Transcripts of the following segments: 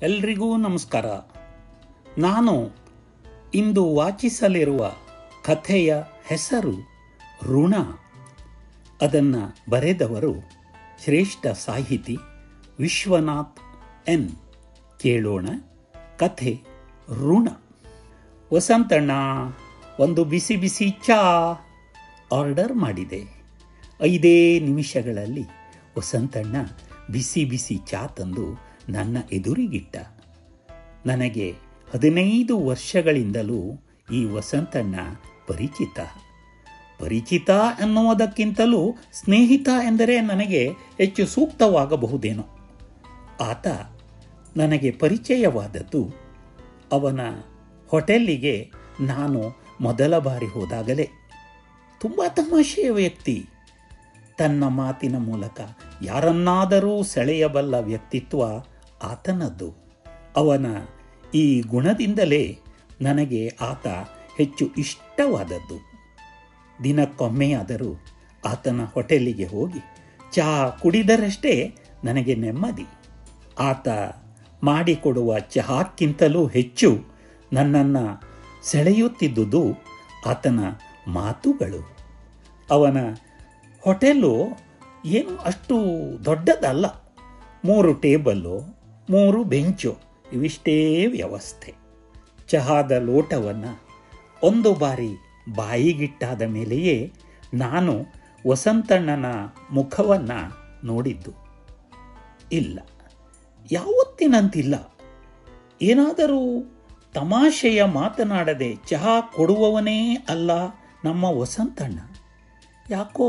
ಎಲ್ರಿಗೂ ನಮಸ್ಕಾರ ನಾನು ಇಂದು ವಾಚಿಸಲಿರುವ ಕಥೆಯ ಹೆಸರು ಋಣ ಅದನ್ನು ಬರೆದವರು ಶ್ರೇಷ್ಠ ಸಾಹಿತಿ ವಿಶ್ವನಾಥ್ ಎನ್ ಕೇಳೋಣ ಕಥೆ ಋಣ ವಸಂತಣ್ಣ ಒಂದು ಬಿಸಿ ಬಿಸಿ ಚಾ ಆರ್ಡರ್ ಮಾಡಿದೆ ಐದೇ ನಿಮಿಷಗಳಲ್ಲಿ ವಸಂತಣ್ಣ ಬಿಸಿ ಬಿಸಿ ಚಾ ತಂದು ನನ್ನ ಎದುರಿಗಿಟ್ಟ ನನಗೆ ಹದಿನೈದು ವರ್ಷಗಳಿಂದಲೂ ಈ ವಸಂತಣ್ಣ ಪರಿಚಿತ ಪರಿಚಿತ ಎನ್ನುವುದಕ್ಕಿಂತಲೂ ಸ್ನೇಹಿತ ಎಂದರೆ ನನಗೆ ಹೆಚ್ಚು ಸೂಕ್ತವಾಗಬಹುದೇನೋ ಆತ ನನಗೆ ಪರಿಚಯವಾದದ್ದು ಅವನ ಹೋಟೆಲ್ಲಿಗೆ ನಾನು ಮೊದಲ ಬಾರಿ ಹೋದಾಗಲೇ ತುಂಬ ತಮಾಷೆಯ ವ್ಯಕ್ತಿ ತನ್ನ ಮಾತಿನ ಮೂಲಕ ಯಾರನ್ನಾದರೂ ಸೆಳೆಯಬಲ್ಲ ವ್ಯಕ್ತಿತ್ವ ಆತನದ್ದು ಅವನ ಈ ಗುಣದಿಂದಲೇ ನನಗೆ ಆತ ಹೆಚ್ಚು ಇಷ್ಟವಾದದ್ದು ದಿನಕ್ಕೊಮ್ಮೆಯಾದರೂ ಆತನ ಹೋಟೆಲ್ಲಿಗೆ ಹೋಗಿ ಚಹಾ ಕುಡಿದರಷ್ಟೇ ನನಗೆ ನೆಮ್ಮದಿ ಆತ ಮಾಡಿಕೊಡುವ ಚಹಾಕ್ಕಿಂತಲೂ ಹೆಚ್ಚು ನನ್ನನ್ನು ಸೆಳೆಯುತ್ತಿದ್ದುದು ಆತನ ಮಾತುಗಳು ಅವನ ಹೋಟೆಲ್ಲು ಏನು ಅಷ್ಟು ದೊಡ್ಡದಲ್ಲ ಮೂರು ಟೇಬಲ್ಲು ಮೂರು ಬೆಂಚು ಇವಿಷ್ಟೇ ವ್ಯವಸ್ಥೆ ಚಹಾದ ಲೋಟವನ್ನು ಒಂದು ಬಾರಿ ಬಾಯಿಗಿಟ್ಟಾದ ಮೇಲೆಯೇ ನಾನು ವಸಂತಣ್ಣನ ಮುಖವನ್ನು ನೋಡಿದ್ದು ಇಲ್ಲ ಯಾವತ್ತಿನಂತಿಲ್ಲ ಏನಾದರೂ ತಮಾಷೆಯ ಮಾತನಾಡದೆ ಚಹಾ ಕೊಡುವವನೇ ಅಲ್ಲ ನಮ್ಮ ವಸಂತಣ್ಣ ಯಾಕೋ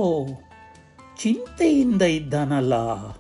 ಚಿಂತೆಯಿಂದ ಇದ್ದಾನಲ್ಲ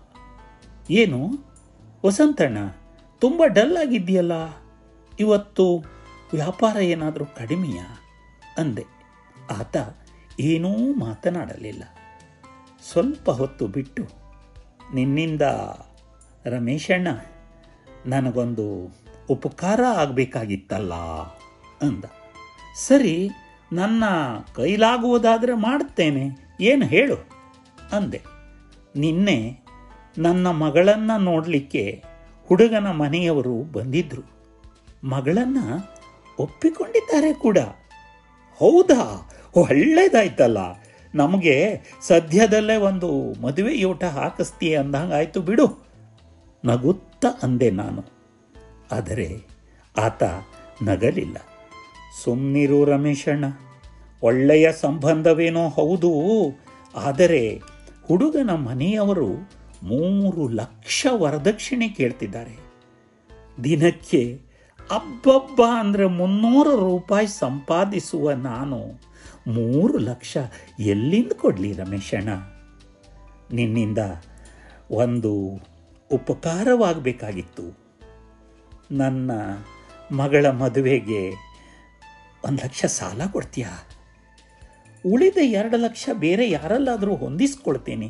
ಏನು ವಸಂತಣ್ಣ ತುಂಬ ಡಲ್ ಆಗಿದೆಯಲ್ಲ ಇವತ್ತು ವ್ಯಾಪಾರ ಏನಾದರೂ ಕಡಿಮೆಯಾ ಅಂದೆ ಆತ ಏನೂ ಮಾತನಾಡಲಿಲ್ಲ ಸ್ವಲ್ಪ ಹೊತ್ತು ಬಿಟ್ಟು ನಿನ್ನಿಂದ ರಮೇಶಣ್ಣ ನನಗೊಂದು ಉಪಕಾರ ಆಗಬೇಕಾಗಿತ್ತಲ್ಲ ಅಂದ ಸರಿ ನನ್ನ ಕೈಲಾಗುವುದಾದರೆ ಮಾಡುತ್ತೇನೆ ಏನು ಹೇಳು ಅಂದೆ ನಿನ್ನೆ ನನ್ನ ಮಗಳನ್ನು ನೋಡಲಿಕ್ಕೆ ಹುಡುಗನ ಮನೆಯವರು ಬಂದಿದ್ರು ಮಗಳನ್ನು ಒಪ್ಪಿಕೊಂಡಿದ್ದಾರೆ ಕೂಡ ಹೌದಾ ಒಳ್ಳೇದಾಯ್ತಲ್ಲ ನಮಗೆ ಸದ್ಯದಲ್ಲೇ ಒಂದು ಮದುವೆ ಊಟ ಹಾಕಿಸ್ತೀಯ ಅಂದಂಗಾಯ್ತು ಬಿಡು ನಗುತ್ತಾ ಅಂದೆ ನಾನು ಆದರೆ ಆತ ನಗಲಿಲ್ಲ ಸುಮ್ಮನಿರು ರಮೇಶಣ್ಣ ಒಳ್ಳೆಯ ಸಂಬಂಧವೇನೋ ಹೌದು ಆದರೆ ಹುಡುಗನ ಮನೆಯವರು ಮೂರು ಲಕ್ಷ ವರದಕ್ಷಿಣೆ ಕೇಳ್ತಿದ್ದಾರೆ ದಿನಕ್ಕೆ ಅಬ್ಬಬ್ಬ ಅಂದರೆ ಮುನ್ನೂರು ರೂಪಾಯಿ ಸಂಪಾದಿಸುವ ನಾನು ಮೂರು ಲಕ್ಷ ಎಲ್ಲಿಂದ ಕೊಡಲಿ ರಮೇಶಣ್ಣ ನಿನ್ನಿಂದ ಒಂದು ಉಪಕಾರವಾಗಬೇಕಾಗಿತ್ತು ನನ್ನ ಮಗಳ ಮದುವೆಗೆ ಒಂದು ಲಕ್ಷ ಸಾಲ ಕೊಡ್ತೀಯಾ ಉಳಿದ ಎರಡು ಲಕ್ಷ ಬೇರೆ ಯಾರಲ್ಲಾದರೂ ಹೊಂದಿಸ್ಕೊಳ್ತೀನಿ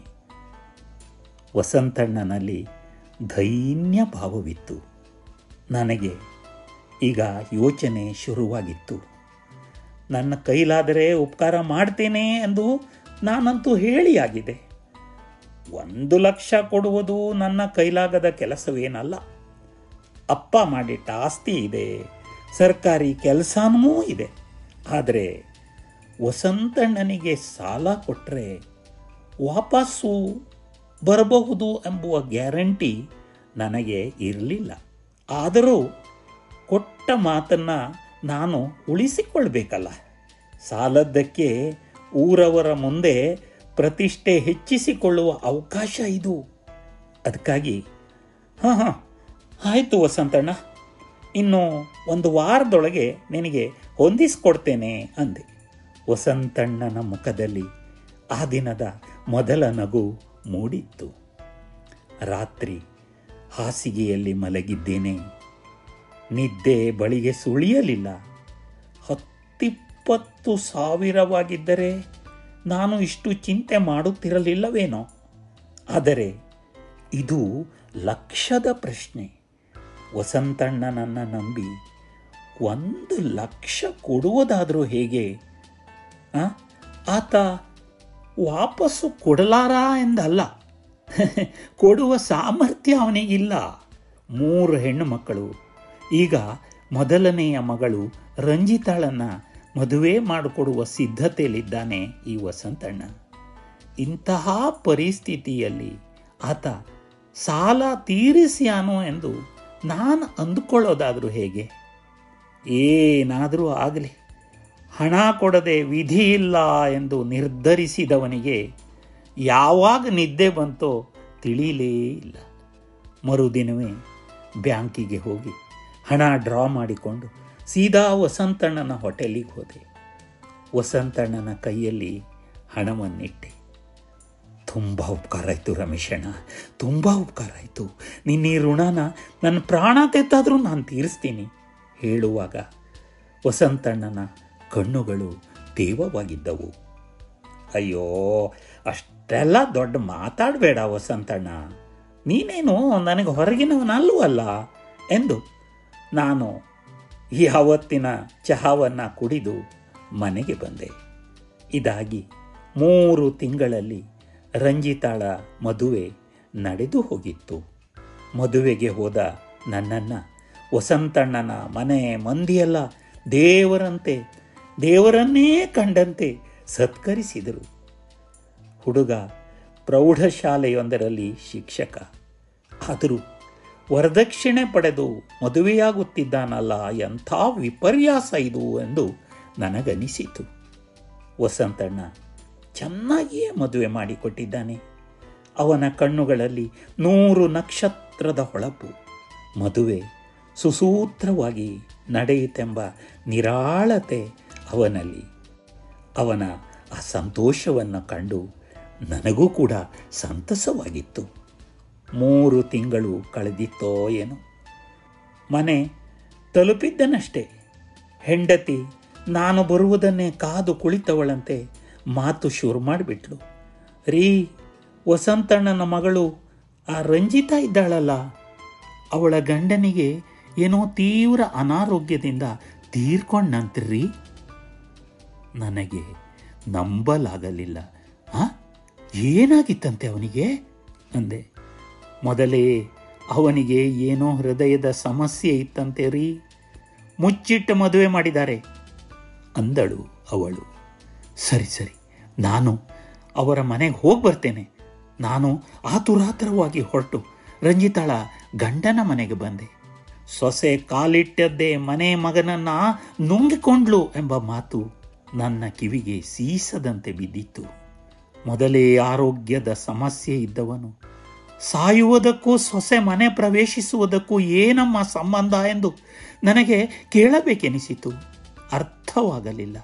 ವಸಂತಣ್ಣನಲ್ಲಿ ದೈನ್ಯ ಭಾವವಿತ್ತು ನನಗೆ ಈಗ ಯೋಚನೆ ಶುರುವಾಗಿತ್ತು ನನ್ನ ಕೈಲಾದರೆ ಉಪಕಾರ ಮಾಡ್ತೇನೆ ಎಂದು ನಾನಂತೂ ಹೇಳಿಯಾಗಿದೆ ಒಂದು ಲಕ್ಷ ಕೊಡುವುದು ನನ್ನ ಕೈಲಾಗದ ಕೆಲಸವೇನಲ್ಲ ಅಪ್ಪ ಮಾಡಿಟ್ಟ ಆಸ್ತಿ ಇದೆ ಸರ್ಕಾರಿ ಕೆಲಸನೂ ಇದೆ ಆದರೆ ವಸಂತಣ್ಣನಿಗೆ ಸಾಲ ಕೊಟ್ಟರೆ ವಾಪಸ್ಸು ಬರಬಹುದು ಎಂಬುವ ಗ್ಯಾರಂಟಿ ನನಗೆ ಇರಲಿಲ್ಲ ಆದರೂ ಕೊಟ್ಟ ಮಾತನ್ನು ನಾನು ಉಳಿಸಿಕೊಳ್ಬೇಕಲ್ಲ ಸಾಲದ್ದಕ್ಕೆ ಊರವರ ಮುಂದೆ ಪ್ರತಿಷ್ಠೆ ಹೆಚ್ಚಿಸಿಕೊಳ್ಳುವ ಅವಕಾಶ ಇದು ಅದಕ್ಕಾಗಿ ಹಾಂ ಹಾಂ ಆಯಿತು ವಸಂತಣ್ಣ ಇನ್ನು ಒಂದು ವಾರದೊಳಗೆ ನಿನಗೆ ಹೊಂದಿಸ್ಕೊಡ್ತೇನೆ ಅಂದೆ ವಸಂತಣ್ಣನ ಮುಖದಲ್ಲಿ ಆ ದಿನದ ಮೊದಲ ನಗು ಮೂಡಿತ್ತು ರಾತ್ರಿ ಹಾಸಿಗೆಯಲ್ಲಿ ಮಲಗಿದ್ದೇನೆ ನಿದ್ದೆ ಬಳಿಗೆ ಸುಳಿಯಲಿಲ್ಲ ಹತ್ತಿಪ್ಪತ್ತು ಸಾವಿರವಾಗಿದ್ದರೆ ನಾನು ಇಷ್ಟು ಚಿಂತೆ ಮಾಡುತ್ತಿರಲಿಲ್ಲವೇನೋ ಆದರೆ ಇದು ಲಕ್ಷದ ಪ್ರಶ್ನೆ ವಸಂತಣ್ಣನನ್ನು ನಂಬಿ ಒಂದು ಲಕ್ಷ ಕೊಡುವುದಾದರೂ ಹೇಗೆ ಆ? ಆತ ವಾಪಸ್ಸು ಕೊಡಲಾರ ಎಂದಲ್ಲ ಕೊಡುವ ಸಾಮರ್ಥ್ಯ ಅವನಿಗಿಲ್ಲ ಮೂರು ಹೆಣ್ಣು ಮಕ್ಕಳು ಈಗ ಮೊದಲನೆಯ ಮಗಳು ರಂಜಿತಾಳನ್ನು ಮದುವೆ ಮಾಡಿಕೊಡುವ ಸಿದ್ಧತೆಯಲ್ಲಿದ್ದಾನೆ ಈ ವಸಂತಣ್ಣ ಇಂತಹ ಪರಿಸ್ಥಿತಿಯಲ್ಲಿ ಆತ ಸಾಲ ತೀರಿಸ್ಯಾನೋ ಎಂದು ನಾನು ಅಂದುಕೊಳ್ಳೋದಾದರೂ ಹೇಗೆ ಏನಾದರೂ ಆಗಲಿ ಹಣ ಕೊಡದೆ ವಿಧಿ ಇಲ್ಲ ಎಂದು ನಿರ್ಧರಿಸಿದವನಿಗೆ ಯಾವಾಗ ನಿದ್ದೆ ಬಂತೋ ತಿಳಿಲೇ ಇಲ್ಲ ಮರುದಿನವೇ ಬ್ಯಾಂಕಿಗೆ ಹೋಗಿ ಹಣ ಡ್ರಾ ಮಾಡಿಕೊಂಡು ಸೀದಾ ವಸಂತಣ್ಣನ ಹೋಟೆಲಿಗೆ ಹೋದೆ ವಸಂತಣ್ಣನ ಕೈಯಲ್ಲಿ ಹಣವನ್ನಿಟ್ಟೆ ತುಂಬ ಉಪಕಾರ ಆಯಿತು ರಮೇಶಣ್ಣ ತುಂಬ ಉಪಕಾರ ಆಯಿತು ನಿನ್ನ ಈ ಋಣನ ನನ್ನ ಪ್ರಾಣ ತೆತ್ತಾದರೂ ನಾನು ತೀರಿಸ್ತೀನಿ ಹೇಳುವಾಗ ವಸಂತಣ್ಣನ ಕಣ್ಣುಗಳು ತೇವವಾಗಿದ್ದವು ಅಯ್ಯೋ ಅಷ್ಟೆಲ್ಲ ದೊಡ್ಡ ಮಾತಾಡಬೇಡ ವಸಂತಣ್ಣ ನೀನೇನು ನನಗೆ ಹೊರಗಿನವನಲ್ವಲ್ಲ ಎಂದು ನಾನು ಯಾವತ್ತಿನ ಚಹಾವನ್ನು ಕುಡಿದು ಮನೆಗೆ ಬಂದೆ ಇದಾಗಿ ಮೂರು ತಿಂಗಳಲ್ಲಿ ರಂಜಿತಾಳ ಮದುವೆ ನಡೆದು ಹೋಗಿತ್ತು ಮದುವೆಗೆ ಹೋದ ನನ್ನನ್ನು ವಸಂತಣ್ಣನ ಮನೆ ಮಂದಿಯೆಲ್ಲ ದೇವರಂತೆ ದೇವರನ್ನೇ ಕಂಡಂತೆ ಸತ್ಕರಿಸಿದರು ಹುಡುಗ ಪ್ರೌಢಶಾಲೆಯೊಂದರಲ್ಲಿ ಶಿಕ್ಷಕ ಆದರೂ ವರದಕ್ಷಿಣೆ ಪಡೆದು ಮದುವೆಯಾಗುತ್ತಿದ್ದಾನಲ್ಲ ಎಂಥ ವಿಪರ್ಯಾಸ ಇದು ಎಂದು ನನಗನಿಸಿತು ವಸಂತಣ್ಣ ಚೆನ್ನಾಗಿಯೇ ಮದುವೆ ಮಾಡಿಕೊಟ್ಟಿದ್ದಾನೆ ಅವನ ಕಣ್ಣುಗಳಲ್ಲಿ ನೂರು ನಕ್ಷತ್ರದ ಹೊಳಪು ಮದುವೆ ಸುಸೂತ್ರವಾಗಿ ನಡೆಯಿತೆಂಬ ನಿರಾಳತೆ ಅವನಲ್ಲಿ ಅವನ ಆ ಸಂತೋಷವನ್ನು ಕಂಡು ನನಗೂ ಕೂಡ ಸಂತಸವಾಗಿತ್ತು ಮೂರು ತಿಂಗಳು ಕಳೆದಿತ್ತೋ ಏನೋ ಮನೆ ತಲುಪಿದ್ದನಷ್ಟೇ ಹೆಂಡತಿ ನಾನು ಬರುವುದನ್ನೇ ಕಾದು ಕುಳಿತವಳಂತೆ ಮಾತು ಶುರು ಮಾಡಿಬಿಟ್ಲು ರೀ ವಸಂತಣ್ಣನ ಮಗಳು ಆ ರಂಜಿತಾ ಇದ್ದಾಳಲ್ಲ ಅವಳ ಗಂಡನಿಗೆ ಏನೋ ತೀವ್ರ ಅನಾರೋಗ್ಯದಿಂದ ತೀರ್ಕೊಂಡಂತ್ರಿ ನನಗೆ ನಂಬಲಾಗಲಿಲ್ಲ ಆ ಏನಾಗಿತ್ತಂತೆ ಅವನಿಗೆ ಅಂದೆ ಮೊದಲೇ ಅವನಿಗೆ ಏನೋ ಹೃದಯದ ಸಮಸ್ಯೆ ಇತ್ತಂತೆ ರೀ ಮುಚ್ಚಿಟ್ಟು ಮದುವೆ ಮಾಡಿದ್ದಾರೆ ಅಂದಳು ಅವಳು ಸರಿ ಸರಿ ನಾನು ಅವರ ಮನೆಗೆ ಹೋಗಿ ಬರ್ತೇನೆ ನಾನು ಆತುರಾತುರವಾಗಿ ಹೊರಟು ರಂಜಿತಾಳ ಗಂಡನ ಮನೆಗೆ ಬಂದೆ ಸೊಸೆ ಕಾಲಿಟ್ಟದ್ದೇ ಮನೆ ಮಗನನ್ನ ನುಂಗಿಕೊಂಡ್ಲು ಎಂಬ ಮಾತು ನನ್ನ ಕಿವಿಗೆ ಸೀಸದಂತೆ ಬಿದ್ದಿತ್ತು ಮೊದಲೇ ಆರೋಗ್ಯದ ಸಮಸ್ಯೆ ಇದ್ದವನು ಸಾಯುವುದಕ್ಕೂ ಸೊಸೆ ಮನೆ ಪ್ರವೇಶಿಸುವುದಕ್ಕೂ ಏನಮ್ಮ ಸಂಬಂಧ ಎಂದು ನನಗೆ ಕೇಳಬೇಕೆನಿಸಿತು ಅರ್ಥವಾಗಲಿಲ್ಲ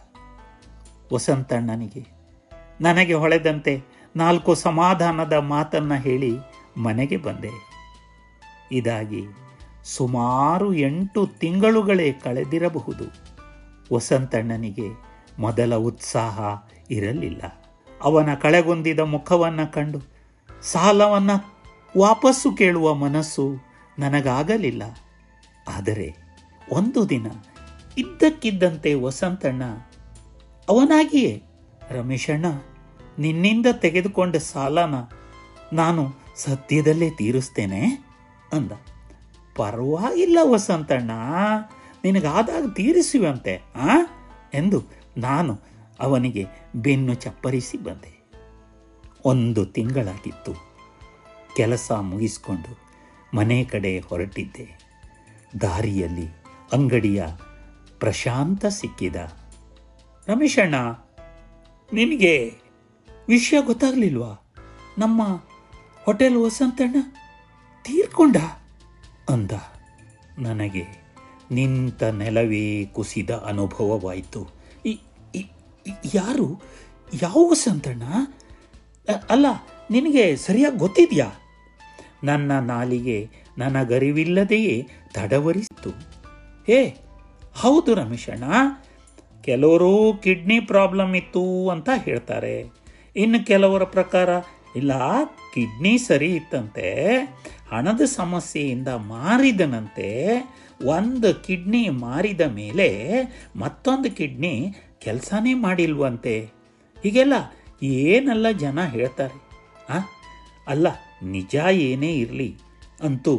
ವಸಂತಣ್ಣನಿಗೆ ನನಗೆ ಹೊಳೆದಂತೆ ನಾಲ್ಕು ಸಮಾಧಾನದ ಮಾತನ್ನ ಹೇಳಿ ಮನೆಗೆ ಬಂದೆ ಇದಾಗಿ ಸುಮಾರು ಎಂಟು ತಿಂಗಳುಗಳೇ ಕಳೆದಿರಬಹುದು ವಸಂತಣ್ಣನಿಗೆ ಮೊದಲ ಉತ್ಸಾಹ ಇರಲಿಲ್ಲ ಅವನ ಕಳೆಗೊಂದಿದ ಮುಖವನ್ನು ಕಂಡು ಸಾಲವನ್ನು ವಾಪಸ್ಸು ಕೇಳುವ ಮನಸ್ಸು ನನಗಾಗಲಿಲ್ಲ ಆದರೆ ಒಂದು ದಿನ ಇದ್ದಕ್ಕಿದ್ದಂತೆ ವಸಂತಣ್ಣ ಅವನಾಗಿಯೇ ರಮೇಶಣ್ಣ ನಿನ್ನಿಂದ ತೆಗೆದುಕೊಂಡ ಸಾಲನ ನಾನು ಸದ್ಯದಲ್ಲೇ ತೀರಿಸ್ತೇನೆ ಅಂದ ಪರವಾಗಿಲ್ಲ ವಸಂತಣ್ಣ ನಿನಗಾದಾಗ ತೀರಿಸುವಂತೆ ಆ ಎಂದು ನಾನು ಅವನಿಗೆ ಬೆನ್ನು ಚಪ್ಪರಿಸಿ ಬಂದೆ ಒಂದು ತಿಂಗಳಾಗಿತ್ತು ಕೆಲಸ ಮುಗಿಸ್ಕೊಂಡು ಮನೆ ಕಡೆ ಹೊರಟಿದ್ದೆ ದಾರಿಯಲ್ಲಿ ಅಂಗಡಿಯ ಪ್ರಶಾಂತ ಸಿಕ್ಕಿದ ರಮೇಶಣ್ಣ ನಿನಗೆ ವಿಷಯ ಗೊತ್ತಾಗ್ಲಿಲ್ವಾ ನಮ್ಮ ಹೋಟೆಲ್ ವಸಂತಣ್ಣ ತೀರ್ಕೊಂಡ ಅಂದ ನನಗೆ ನಿಂತ ನೆಲವೇ ಕುಸಿದ ಅನುಭವವಾಯಿತು ಈ- ಈ- ಈ- ಯಾರು ಯಾವ ವಸಂತಣ್ಣ ಅ- ಅಲ್ಲ ನಿನಗೆ ಸರಿಯಾಗಿ ಗೊತ್ತಿದ್ಯಾ ನನ್ನ ನಾಲಿಗೆ ನನಗರಿವಿಲ್ಲದೆಯೇ ತಡವರಿಸಿತು ಹೇ ಹೌದು ರಮೇಶಣ್ಣ ಕೆಲವರು ಕಿಡ್ನಿ ಪ್ರಾಬ್ಲಮ್ ಇತ್ತು ಅಂತ ಹೇಳ್ತಾರೆ ಇನ್ನು ಕೆಲವರ ಪ್ರಕಾರ ಇಲ್ಲ ಕಿಡ್ನಿ ಸರಿ ಇತ್ತಂತೆ ಹಣದ ಸಮಸ್ಯೆಯಿಂದ ಮಾರಿದನಂತೆ ಒಂದು ಕಿಡ್ನಿ ಮಾರಿದ ಮೇಲೆ ಮತ್ತೊಂದು ಕಿಡ್ನಿ ಕೆಲಸನೇ ಮಾಡಿಲ್ವಂತೆ ಹೀಗೆಲ್ಲ ಏನೆಲ್ಲ ಜನ ಹೇಳ್ತಾರೆ ಆ ಅಲ್ಲ ನಿಜ ಏನೇ ಇರಲಿ ಅಂತೂ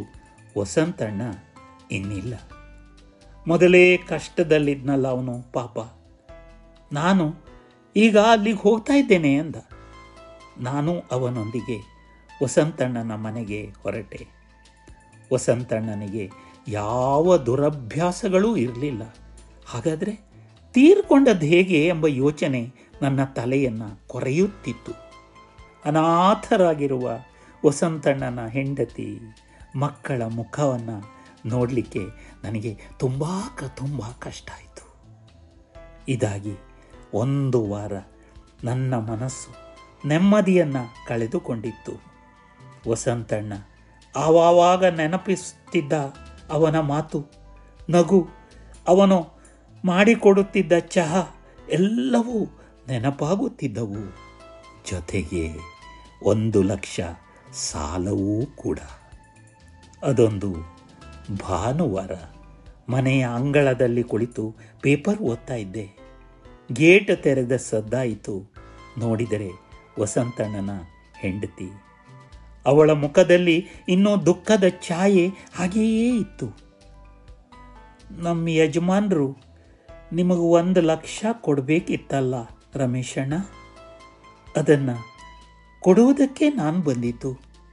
ವಸಂತಣ್ಣ ಇನ್ನಿಲ್ಲ ಮೊದಲೇ ಕಷ್ಟದಲ್ಲಿದ್ನಲ್ಲ ಅವನು ಪಾಪ ನಾನು ಈಗ ಅಲ್ಲಿಗೆ ಹೋಗ್ತಾ ಇದ್ದೇನೆ ಅಂದ ನಾನು ಅವನೊಂದಿಗೆ ವಸಂತಣ್ಣನ ಮನೆಗೆ ಹೊರಟೆ ವಸಂತಣ್ಣನಿಗೆ ಯಾವ ದುರಭ್ಯಾಸಗಳೂ ಇರಲಿಲ್ಲ ಹಾಗಾದರೆ ತೀರ್ಕೊಂಡದ್ದು ಹೇಗೆ ಎಂಬ ಯೋಚನೆ ನನ್ನ ತಲೆಯನ್ನು ಕೊರೆಯುತ್ತಿತ್ತು ಅನಾಥರಾಗಿರುವ ವಸಂತಣ್ಣನ ಹೆಂಡತಿ ಮಕ್ಕಳ ಮುಖವನ್ನು ನೋಡಲಿಕ್ಕೆ ನನಗೆ ತುಂಬ ಕ ತುಂಬ ಕಷ್ಟ ಆಯಿತು ಇದಾಗಿ ಒಂದು ವಾರ ನನ್ನ ಮನಸ್ಸು ನೆಮ್ಮದಿಯನ್ನು ಕಳೆದುಕೊಂಡಿತ್ತು ವಸಂತಣ್ಣ ಆವಾವಾಗ ನೆನಪಿಸುತ್ತಿದ್ದ ಅವನ ಮಾತು ನಗು ಅವನು ಮಾಡಿಕೊಡುತ್ತಿದ್ದ ಚಹಾ ಎಲ್ಲವೂ ನೆನಪಾಗುತ್ತಿದ್ದವು ಜೊತೆಗೆ ಒಂದು ಲಕ್ಷ ಸಾಲವೂ ಕೂಡ ಅದೊಂದು ಭಾನುವಾರ ಮನೆಯ ಅಂಗಳದಲ್ಲಿ ಕುಳಿತು ಪೇಪರ್ ಓದ್ತಾ ಇದ್ದೆ ಗೇಟ್ ತೆರೆದ ಸದ್ದಾಯಿತು ನೋಡಿದರೆ ವಸಂತಣ್ಣನ ಹೆಂಡತಿ ಅವಳ ಮುಖದಲ್ಲಿ ಇನ್ನೂ ದುಃಖದ ಛಾಯೆ ಹಾಗೆಯೇ ಇತ್ತು ನಮ್ಮ ಯಜಮಾನರು ನಿಮಗೆ ಒಂದು ಲಕ್ಷ ಕೊಡಬೇಕಿತ್ತಲ್ಲ ರಮೇಶಣ್ಣ ಅದನ್ನು ಕೊಡುವುದಕ್ಕೆ ನಾನು ಬಂದಿತ್ತು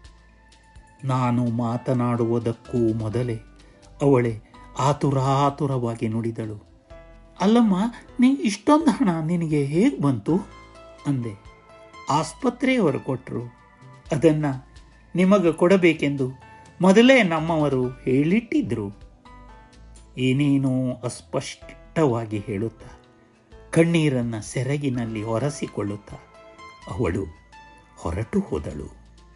ನಾನು ಮಾತನಾಡುವುದಕ್ಕೂ ಮೊದಲೇ ಅವಳೆ ಆತುರಾತುರವಾಗಿ ನುಡಿದಳು ಅಲ್ಲಮ್ಮ ನೀ ಇಷ್ಟೊಂದು ಹಣ ನಿನಗೆ ಹೇಗೆ ಬಂತು ಅಂದೆ ಆಸ್ಪತ್ರೆಯವರು ಕೊಟ್ಟರು ಅದನ್ನು ನಿಮಗೆ ಕೊಡಬೇಕೆಂದು ಮೊದಲೇ ನಮ್ಮವರು ಹೇಳಿಟ್ಟಿದ್ರು ಏನೇನೋ ಅಸ್ಪಷ್ಟವಾಗಿ ಹೇಳುತ್ತಾ ಕಣ್ಣೀರನ್ನು ಸೆರಗಿನಲ್ಲಿ ಒರೆಸಿಕೊಳ್ಳುತ್ತಾ ಅವಳು ಹೊರಟು ಹೋದಳು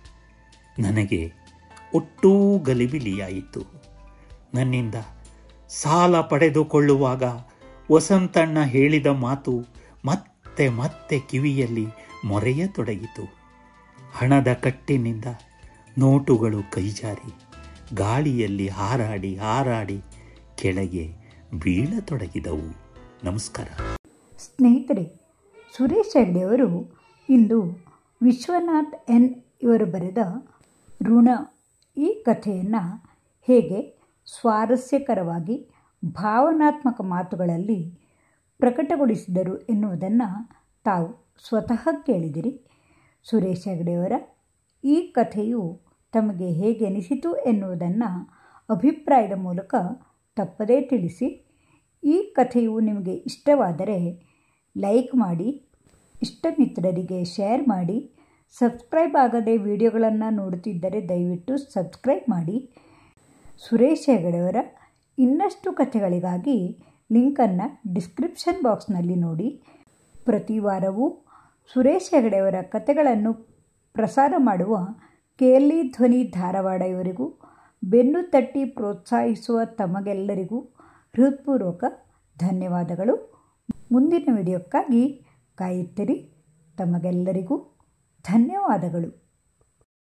ನನಗೆ ಒಟ್ಟೂ ಗಲಿಬಿಲಿಯಾಯಿತು ನನ್ನಿಂದ ಸಾಲ ಪಡೆದುಕೊಳ್ಳುವಾಗ ವಸಂತಣ್ಣ ಹೇಳಿದ ಮಾತು ಮತ್ತೆ ಮತ್ತೆ ಕಿವಿಯಲ್ಲಿ ಮೊರೆಯತೊಡಗಿತು ಹಣದ ಕಟ್ಟಿನಿಂದ ನೋಟುಗಳು ಕೈಜಾರಿ ಗಾಳಿಯಲ್ಲಿ ಹಾರಾಡಿ ಹಾರಾಡಿ ಕೆಳಗೆ ಬೀಳತೊಡಗಿದವು ನಮಸ್ಕಾರ ಸ್ನೇಹಿತರೆ ಸುರೇಶ್ ಹೆಗ್ಡೆಯವರು ಇಂದು ವಿಶ್ವನಾಥ್ ಎನ್ ಇವರು ಬರೆದ ಋಣ ಈ ಕಥೆಯನ್ನು ಹೇಗೆ ಸ್ವಾರಸ್ಯಕರವಾಗಿ ಭಾವನಾತ್ಮಕ ಮಾತುಗಳಲ್ಲಿ ಪ್ರಕಟಗೊಳಿಸಿದರು ಎನ್ನುವುದನ್ನು ತಾವು ಸ್ವತಃ ಕೇಳಿದಿರಿ ಸುರೇಶ್ ಹೆಗಡೆಯವರ ಈ ಕಥೆಯು ತಮಗೆ ಹೇಗೆ ಅನಿಸಿತು ಎನ್ನುವುದನ್ನು ಅಭಿಪ್ರಾಯದ ಮೂಲಕ ತಪ್ಪದೇ ತಿಳಿಸಿ ಈ ಕಥೆಯು ನಿಮಗೆ ಇಷ್ಟವಾದರೆ ಲೈಕ್ ಮಾಡಿ ಇಷ್ಟ ಮಿತ್ರರಿಗೆ ಶೇರ್ ಮಾಡಿ ಸಬ್ಸ್ಕ್ರೈಬ್ ಆಗದೆ ವಿಡಿಯೋಗಳನ್ನು ನೋಡುತ್ತಿದ್ದರೆ ದಯವಿಟ್ಟು ಸಬ್ಸ್ಕ್ರೈಬ್ ಮಾಡಿ ಸುರೇಶ್ ಹೆಗಡೆಯವರ ಇನ್ನಷ್ಟು ಕಥೆಗಳಿಗಾಗಿ ಲಿಂಕನ್ನು ಡಿಸ್ಕ್ರಿಪ್ಷನ್ ಬಾಕ್ಸ್ನಲ್ಲಿ ನೋಡಿ ಪ್ರತಿ ವಾರವೂ ಸುರೇಶ್ ಹೆಗಡೆಯವರ ಕಥೆಗಳನ್ನು ಪ್ರಸಾರ ಮಾಡುವ ಕೇಲಿ ಧ್ವನಿ ಧಾರವಾಡ ಇವರಿಗೂ ಬೆನ್ನು ತಟ್ಟಿ ಪ್ರೋತ್ಸಾಹಿಸುವ ತಮಗೆಲ್ಲರಿಗೂ ಹೃತ್ಪೂರ್ವಕ ಧನ್ಯವಾದಗಳು ಮುಂದಿನ ವಿಡಿಯೋಕ್ಕಾಗಿ ಕಾಯುತ್ತೀರಿ ತಮಗೆಲ್ಲರಿಗೂ ಧನ್ಯವಾದಗಳು